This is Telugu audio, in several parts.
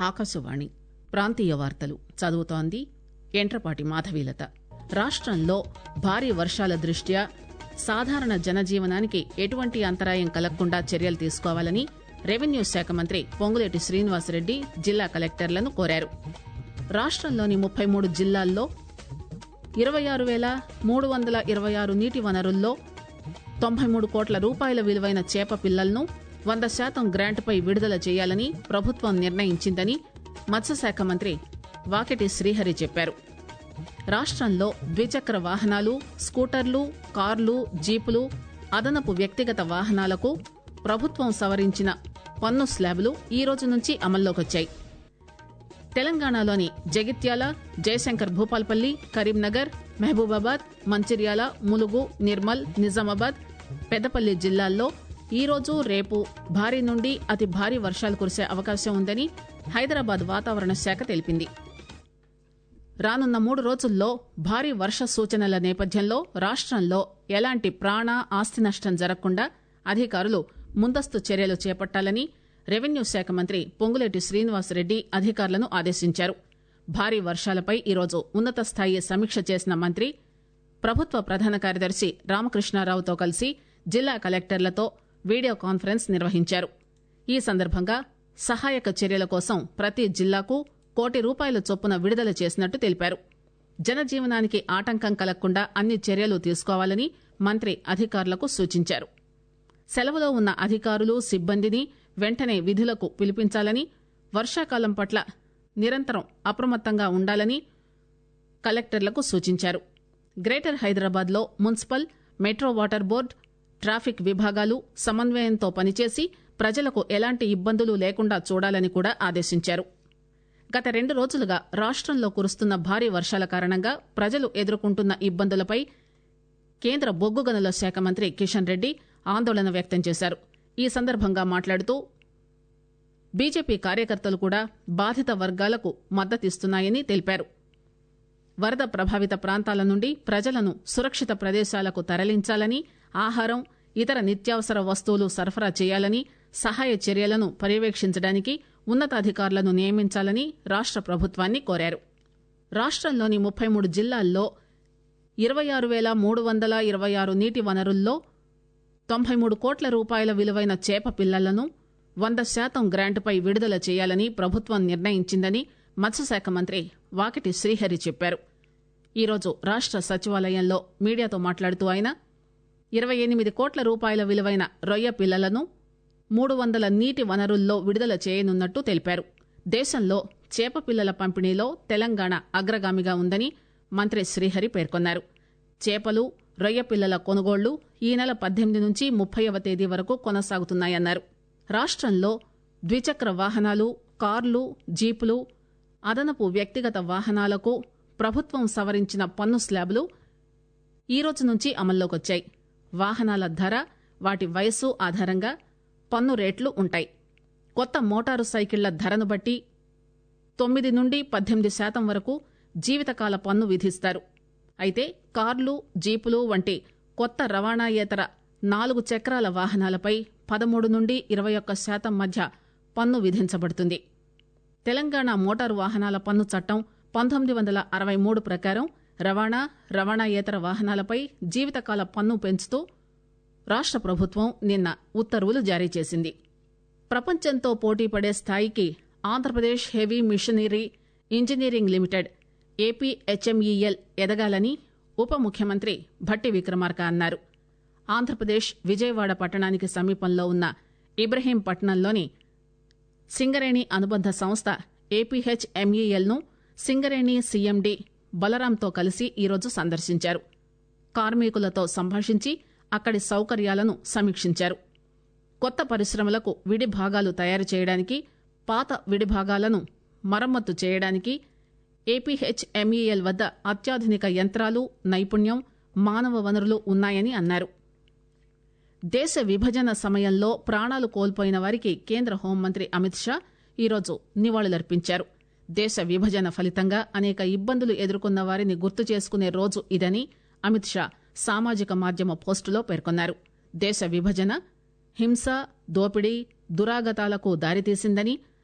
ఆకాశవాణి ప్రాంతీయ వార్తలు చదువుతోంది ఎంట్రపాటి మాధవీలత రాష్టంలో భారీ వర్షాల దృష్ట్యా సాధారణ జనజీవనానికి ఎటువంటి అంతరాయం కలగకుండా చర్యలు తీసుకోవాలని రెవెన్యూ శాఖ మంత్రి పొంగులేటి శ్రీనివాసరెడ్డి జిల్లా కలెక్టర్లను కోరారు రాష్టంలోని ముప్పై మూడు జిల్లాల్లో ఇరవై ఆరు వేల మూడు వందల ఇరవై ఆరు నీటి వనరుల్లో తొంభై మూడు కోట్ల రూపాయల విలువైన చేప పిల్లలను వంద శాతం గ్రాంట్పై విడుదల చేయాలని ప్రభుత్వం నిర్ణయించిందని మత్స్యశాఖ మంత్రి వాకిటి శ్రీహరి చెప్పారు రాష్టంలో ద్విచక్ర వాహనాలు స్కూటర్లు కార్లు జీపులు అదనపు వ్యక్తిగత వాహనాలకు ప్రభుత్వం సవరించిన పన్ను స్లాబులు ఈ రోజు నుంచి అమల్లోకొచ్చాయి తెలంగాణలోని జగిత్యాల జయశంకర్ భూపాల్పల్లి కరీంనగర్ మహబూబాబాద్ మంచిర్యాల ములుగు నిర్మల్ నిజామాబాద్ పెద్దపల్లి జిల్లాల్లో ఈ రోజు రేపు భారీ నుండి అతి భారీ వర్షాలు కురిసే అవకాశం ఉందని హైదరాబాద్ వాతావరణ శాఖ తెలిపింది రానున్న మూడు రోజుల్లో భారీ వర్ష సూచనల నేపథ్యంలో రాష్టంలో ఎలాంటి ప్రాణ ఆస్తి నష్టం జరగకుండా అధికారులు ముందస్తు చర్యలు చేపట్టాలని రెవెన్యూ శాఖ మంత్రి పొంగులేటి శ్రీనివాసరెడ్డి అధికారులను ఆదేశించారు భారీ వర్షాలపై ఈరోజు ఉన్నత స్థాయి సమీక్ష చేసిన మంత్రి ప్రభుత్వ ప్రధాన కార్యదర్శి రామకృష్ణారావుతో కలిసి జిల్లా కలెక్టర్లతో వీడియో కాన్ఫరెన్స్ నిర్వహించారు ఈ సందర్భంగా సహాయక చర్యల కోసం ప్రతి జిల్లాకు కోటి రూపాయల చొప్పున విడుదల చేసినట్టు తెలిపారు జనజీవనానికి ఆటంకం కలగకుండా అన్ని చర్యలు తీసుకోవాలని మంత్రి అధికారులకు సూచించారు సెలవులో ఉన్న అధికారులు సిబ్బందిని వెంటనే విధులకు పిలిపించాలని వర్షాకాలం పట్ల నిరంతరం అప్రమత్తంగా ఉండాలని కలెక్టర్లకు సూచించారు గ్రేటర్ హైదరాబాద్లో municipal metro water board traffic విభాగాలు సమన్వయంతో పనిచేసి ప్రజలకు ఎలాంటి ఇబ్బందులు లేకుండా చూడాలని కూడా ఆదేశించారు గత రెండు రోజులుగా రాష్టంలో కురుస్తున్న భారీ వర్షాల కారణంగా ప్రజలు ఎదుర్కొంటున్న ఇబ్బందులపై కేంద్ర బొగ్గు గనుల శాఖ మంత్రి కిషన్ రెడ్డి ఆందోళన వ్యక్తం చేశారు ఈ సందర్భంగా మాట్లాడుతూ బీజేపీ కార్యకర్తలు కూడా బాధిత వర్గాలకు మద్దతిస్తున్నాయని తెలిపారు వరద ప్రభావిత ప్రాంతాల నుండి ప్రజలను సురక్షిత ప్రదేశాలకు తరలించాలని ఆహారం ఇతర నిత్యావసర వస్తువులు సరఫరా చేయాలని సహాయ చర్యలను పర్యవేక్షించడానికి ఉన్నతాధికారులను నియమించాలని రాష్ట ప్రభుత్వాన్ని కోరారు రాష్టంలోని ముప్పై మూడు జిల్లాల్లో ఇరవై ఆరు వేల మూడు వందల ఇరవై ఆరు నీటి వనరుల్లో తొంభై మూడు కోట్ల రూపాయల విలువైన చేప పిల్లలను వంద శాతం గ్రాంటుపై విడుదల చేయాలని ప్రభుత్వం నిర్ణయించిందని మత్స్యశాఖ మంత్రి వాకిటి శ్రీహరి చెప్పారు ఈరోజు రాష్ట సచివాలయంలో మీడియాతో మాట్లాడుతూ ఆయన ఇరవై ఎనిమిది కోట్ల రూపాయల విలువైన రొయ్య పిల్లలను మూడు వందల నీటి వనరుల్లో విడుదల చేయనున్నట్టు తెలిపారు దేశంలో చేప పిల్లల పంపిణీలో తెలంగాణ అగ్రగామిగా ఉందని మంత్రి శ్రీహరి పేర్కొన్నారు చేపలు రొయ్య పిల్లల కొనుగోళ్లు ఈ నెల పద్దెనిమిది నుంచి ముప్పైవ తేదీ వరకు కొనసాగుతున్నాయన్నారు రాష్టంలో ద్విచక్ర వాహనాలు కార్లు జీపులు అదనపు వ్యక్తిగత వాహనాలకు ప్రభుత్వం సవరించిన పన్ను స్లాబులు ఈ రోజు నుంచి అమల్లోకొచ్చాయి వాహనాల ధర వాటి వయస్సు ఆధారంగా పన్ను రేట్లు ఉంటాయి కొత్త మోటారు సైకిళ్ల ధరను బట్టి తొమ్మిది నుండి పద్దెనిమిది శాతం వరకు జీవితకాల పన్ను విధిస్తారు అయితే కార్లు జీపులు వంటి కొత్త రవాణాయేతర నాలుగు చక్రాల వాహనాలపై పదమూడు నుండి ఇరవై ఒక్క శాతం మధ్య పన్ను విధించబడుతుంది తెలంగాణ మోటారు వాహనాల పన్ను చట్టం పంతొమ్మిది వందల అరవై మూడు ప్రకారం రవాణా రవాణాయేతర వాహనాలపై జీవితకాల పన్ను పెంచుతూ రాష్ట ప్రభుత్వం నిన్న ఉత్తర్వులు జారీ చేసింది ప్రపంచంతో పోటీపడే స్థాయికి Andhra Pradesh heavy machinery engineering limited APHMEL ఎదగాలని ఉప ముఖ్యమంత్రి భట్టి విక్రమార్క అన్నారు ఆంధ్రప్రదేశ్ విజయవాడ పట్టణానికి సమీపంలో ఉన్న ఇబ్రహీంపట్నంలోని సింగరేణి అనుబంధ సంస్థ ఏపీహెచ్ఎంఈఎల్ ను సింగరేణి సీఎండీ బలరాంతో కలిసి ఈరోజు సందర్శించారు కార్మికులతో సంభాషించి అక్కడి సౌకర్యాలను సమీక్షించారు కొత్త పరిశ్రమలకు విడి భాగాలు తయారు చేయడానికి పాత విడి భాగాలను మరమ్మతు చేయడానికి ఏపీహెచ్ఎంఈఎల్ వద్ద అత్యాధునిక యంత్రాలు నైపుణ్యం మానవ వనరులు ఉన్నాయని అన్నారు దేశ విభజన సమయంలో ప్రాణాలు కోల్పోయిన వారికి కేంద్ర హోంమంత్రి అమిత్ షా ఈరోజు నివాళులర్పించారు దేశ విభజన ఫలితంగా అనేక ఇబ్బందులు ఎదుర్కొన్న వారిని గుర్తు చేసుకునే రోజు ఇదని అమిత్ షా సామాజిక మాధ్యమ పోస్టులో పేర్కొన్నారు దేశ విభజన హింస దోపిడీ దురాగతాలకు దారితీసిందని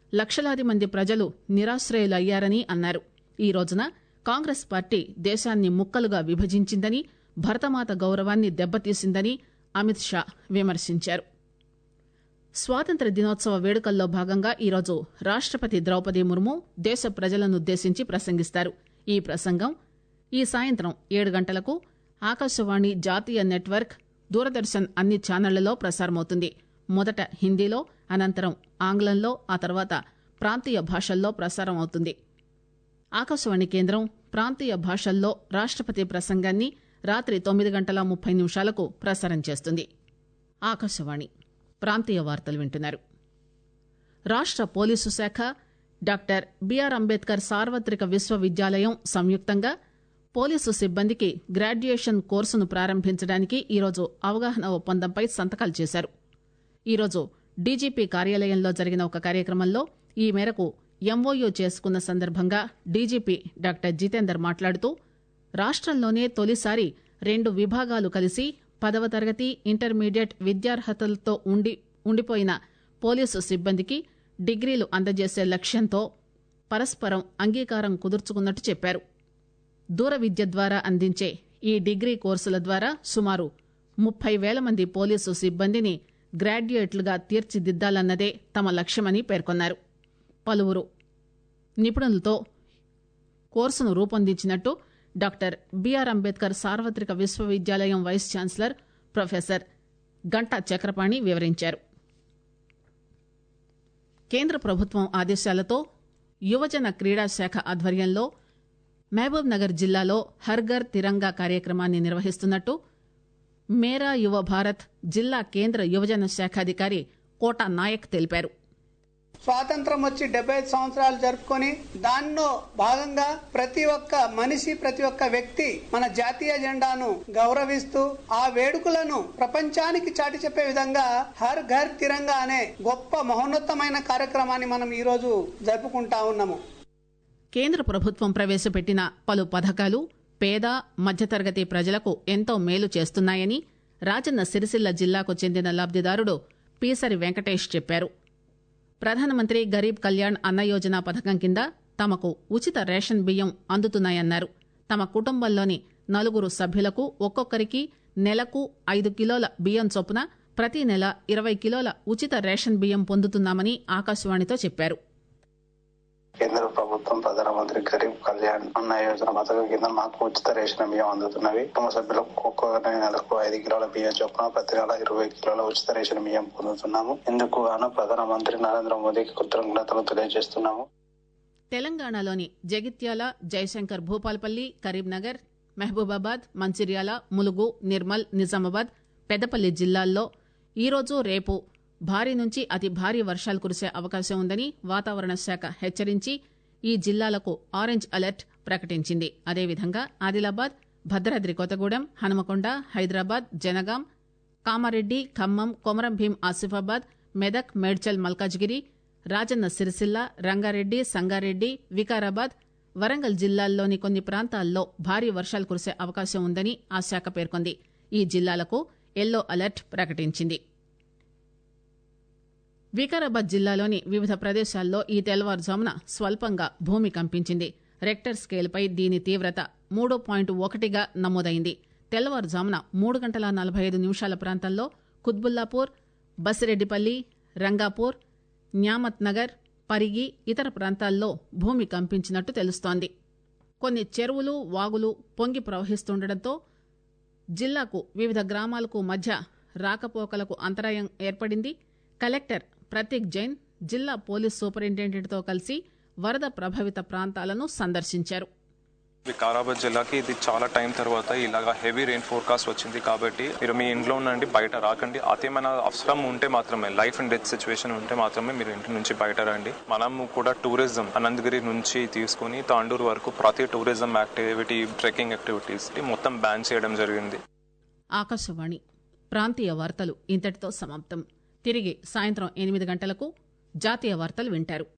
లక్షలాది మంది ప్రజలు నిరాశ్రయులయ్యారని అన్నారు ఈ రోజున కాంగ్రెస్ పార్టీ దేశాన్ని ముక్కలుగా విభజించిందని భరతమాత గౌరవాన్ని దెబ్బతీసిందని అమిత్ షా విమర్శించారు స్వాతంత్ర దినోత్సవ వేడుకల్లో భాగంగా ఈరోజు రాష్టపతి ద్రౌపది ముర్ము దేశ ప్రజలనుద్దేశించి ప్రసంగిస్తారు ఈ ప్రసంగం ఈ సాయంత్రం ఏడు గంటలకు ఆకాశవాణి జాతీయ నెట్వర్క్ దూరదర్శన్ అన్ని ఛానళ్లలో ప్రసారమవుతుంది మొదట హిందీలో అనంతరం ఆంగ్లంలో ఆ తర్వాత ప్రాంతీయ భాషల్లో ప్రసారం అవుతుంది ఆకాశవాణి కేంద్రం ప్రాంతీయ భాషల్లో రాష్టపతి ప్రసంగాన్ని రాత్రి తొమ్మిది గంటల ముప్పై నిమిషాలకు ప్రసారం చేస్తుంది ఆకాశవాణి ప్రాంతీయ వార్తలు వింటున్నారు రాష్ట పోలీసు శాఖ డాక్టర్ బిఆర్ అంబేద్కర్ సార్వత్రిక విశ్వవిద్యాలయం సంయుక్తంగా పోలీసు సిబ్బందికి గ్రాడ్యుయేషన్ కోర్సును ప్రారంభించడానికి ఈరోజు అవగాహన ఒప్పందంపై సంతకాలు చేశారు ఈరోజు డీజీపీ కార్యాలయంలో జరిగిన ఒక కార్యక్రమంలో ఈ మేరకు ఎంఓయూ చేసుకున్న సందర్భంగా డీజీపీ డాక్టర్ జితేందర్ మాట్లాడుతూ రాష్టంలోనే తొలిసారి రెండు విభాగాలు కలిసి పదవ తరగతి ఇంటర్మీడియట్ విద్యార్హతలతో ఉండి ఉండిపోయిన పోలీసు సిబ్బందికి డిగ్రీలు అందజేసే లక్ష్యంతో పరస్పరం అంగీకారం కుదుర్చుకున్నట్టు చెప్పారు దూర విద్య ద్వారా అందించే ఈ డిగ్రీ కోర్సుల ద్వారా సుమారు ముప్పై వేల మంది పోలీసు సిబ్బందిని గ్రాడ్యుయేట్లుగా తీర్చిదిద్దాలన్నదే తమ లక్ష్యమని పేర్కొన్నారు పలువురు నిపుణులతో కోర్సును రూపొందించినట్టు డాక్టర్ బిఆర్ అంబేద్కర్ సార్వత్రిక విశ్వవిద్యాలయం vice chancellor professor Ghanta Chakrapani వివరించారు కేంద్ర ప్రభుత్వం ఆదేశాలతో యువజన క్రీడా శాఖ ఆధ్వర్యంలో మహబూబ్ నగర్ జిల్లాలో హర్ఘర్ తిరంగా కార్యక్రమాన్ని నిర్వహిస్తున్నట్టు మేరా యువ భారత్ జిల్లా కేంద్ర యువజన శాఖాధికారి కోటా నాయక్ తెలిపారు స్వాతంత్రం వచ్చి డెబ్బై ఐదు సంవత్సరాలు జరుపుకొని దానిలో భాగంగా ప్రతి ఒక్క మనిషి ప్రతి ఒక్క వ్యక్తి మన జాతీయ జెండాను గౌరవిస్తూ ఆ వేడుకలను ప్రపంచానికి చాటి చెప్పే విధంగా హర్ ఘర్ తిరంగా అనే గొప్ప మహోన్నతమైన కార్యక్రమాన్ని మనం ఈ రోజు జరుపుకుంటా ఉన్నాము కేంద్ర ప్రభుత్వం ప్రవేశపెట్టిన పలు పథకాలు పేద మధ్యతరగతి ప్రజలకు ఎంతో మేలు చేస్తున్నాయని రాజన్న సిరిసిల్ల జిల్లాకు చెందిన లబ్దిదారుడు పీసరి వెంకటేష్ చెప్పారు ప్రధానమంత్రి గరీబ్ కళ్యాణ్ అన్న యోజన పథకం కింద తమకు ఉచిత రేషన్ బియ్యం అందుతున్నాయన్నారు తమ కుటుంబంలోని నలుగురు సభ్యులకు ఒక్కొక్కరికి నెలకు ఐదు కిలోల బియ్యం చొప్పున ప్రతి నెల ఇరవై కిలోల ఉచిత రేషన్ బియ్యం పొందుతున్నామని ఆకాశవాణితో చెప్పారు కేంద్ర ప్రభుత్వం ప్రధానమంత్రి గరీబ్ కళ్యాణ్ అన్న యోజన పథకం కింద మాకు ఉచిత రేషన్ బియ్యం అందుతున్నవి కుటుంబ సభ్యులకు ఒక్కొక్క నెలకు ఐదు కిలోల బియ్యం చొప్పున ప్రతి నెల ఇరవై కిలోల ఉచిత రేషన్ బియ్యం పొందుతున్నాము ఇందుకు గాను ప్రధానమంత్రి నరేంద్ర మోదీకి కృతజ్ఞతలు తెలియజేస్తున్నాము తెలంగాణలోని జగిత్యాల జయశంకర్ భూపాల్పల్లి కరీంనగర్ మహబూబాబాద్ మంచిర్యాల ములుగు నిర్మల్ నిజామాబాద్ పెద్దపల్లి జిల్లాల్లో ఈరోజు రేపు భారీ నుంచి అతి భారీ వర్షాలు కురిసే అవకాశం ఉందని వాతావరణ శాఖ హెచ్చరించి ఈ జిల్లాలకు ఆరెంజ్ అలర్ట్ ప్రకటించింది అదేవిధంగా ఆదిలాబాద్ భద్రాద్రి కొత్తగూడెం హనుమకొండ హైదరాబాద్ జనగాం కామారెడ్డి ఖమ్మం కొమరం భీం ఆసిఫాబాద్ మెదక్ మేడ్చల్ మల్కాజ్గిరి రాజన్న సిరిసిల్ల రంగారెడ్డి సంగారెడ్డి వికారాబాద్ వరంగల్ జిల్లాల్లోని కొన్ని ప్రాంతాల్లో భారీ వర్షాలు కురిసే అవకాశం ఉందని ఆ శాఖ పేర్కొంది ఈ జిల్లాలకు ఎల్లో అలర్ట్ ప్రకటించింది వికారాబాద్ జిల్లాలోని వివిధ ప్రదేశాల్లో ఈ తెల్లవారుజామున స్వల్పంగా భూమి కంపించింది రెక్టర్ స్కేల్పై దీని తీవ్రత మూడు పాయింట్ ఒకటిగా నమోదైంది తెల్లవారుజామున మూడు గంటల నలభై ఐదు నిమిషాల ప్రాంతంలో కుత్బుల్లాపూర్ బసిరెడ్డిపల్లి రంగాపూర్ న్యామత్ నగర్ పరిగి ఇతర ప్రాంతాల్లో భూమి కంపించినట్టు తెలుస్తోంది కొన్ని చెరువులు వాగులు పొంగి ప్రవహిస్తుండటంతో జిల్లాకు వివిధ గ్రామాలకు మధ్య రాకపోకలకు అంతరాయం ఏర్పడింది కలెక్టర్ ప్రతీక్ జైన్ జిల్లా పోలీస్ సూపరింటెండెంట్తో కలిసి వరద ప్రభావిత ప్రాంతాలను సందర్శించారు వికారాబాద్ జిల్లాకి ఇది చాలా టైం తర్వాత ఇలాగా హెవీ రెయిన్ ఫోర్కాస్ట్ వచ్చింది కాబట్టి మీరు మీ ఇంట్లో నుండి బయట రాకండి అతేమైనా అవసరం ఉంటే మాత్రమే లైఫ్ అండ్ డెత్ సిచ్యువేషన్ ఉంటే మాత్రమే మీరు ఇంటి నుంచి బయట రండి మనం కూడా టూరిజం అనంతగిరి నుంచి తీసుకుని తాండూరు వరకు ప్రతి టూరిజం యాక్టివిటీ ట్రెక్కింగ్ యాక్టివిటీస్ మొత్తం బ్యాన్ చేయడం జరిగింది ఆకాశవాణి ప్రాంతీయ వార్తలు ఇంతటితో సమాప్తం తిరిగి సాయంత్రం ఎనిమిది గంటలకు జాతీయ వార్తలు వింటారు